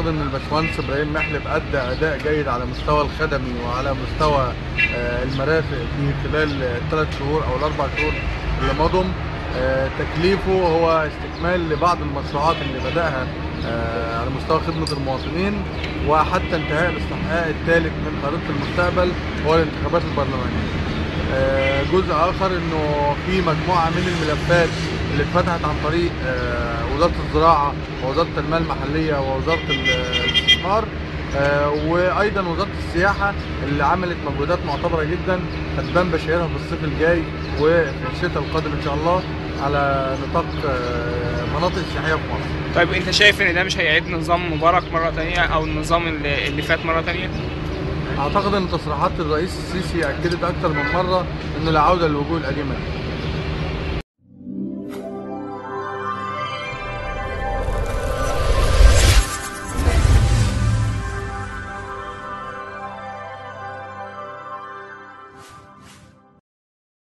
اعتقد ان الباشمهندس ابراهيم محلب ادى اداء جيد على مستوى الخدمي وعلى مستوى آه، المرافق في خلال الثلاث شهور او الاربع شهور اللي مضوا آه، تكليفه هو استكمال لبعض المشروعات اللي بداها آه، على مستوى خدمه المواطنين وحتى انتهاء الاستحقاق الثالث من خريطه المستقبل هو الانتخابات البرلمانيه. آه، جزء اخر انه في مجموعه من الملفات اللي اتفتحت عن طريق آه، وزاره الزراعه ووزاره التنميه المحليه ووزاره ال- الاستثمار آه، وايضا وزاره السياحه اللي عملت مجهودات معتبره جدا هتبان بشايرها في الصيف الجاي وفي الشتاء القادم ان شاء الله على نطاق آه، مناطق سياحيه في مصر. طيب انت شايف ان ده مش هيعيد نظام مبارك مره تانية او النظام اللي, اللي فات مره تانية اعتقد ان تصريحات الرئيس السيسي اكدت اكثر من مره انه لا عوده للوجوه القديمه دي.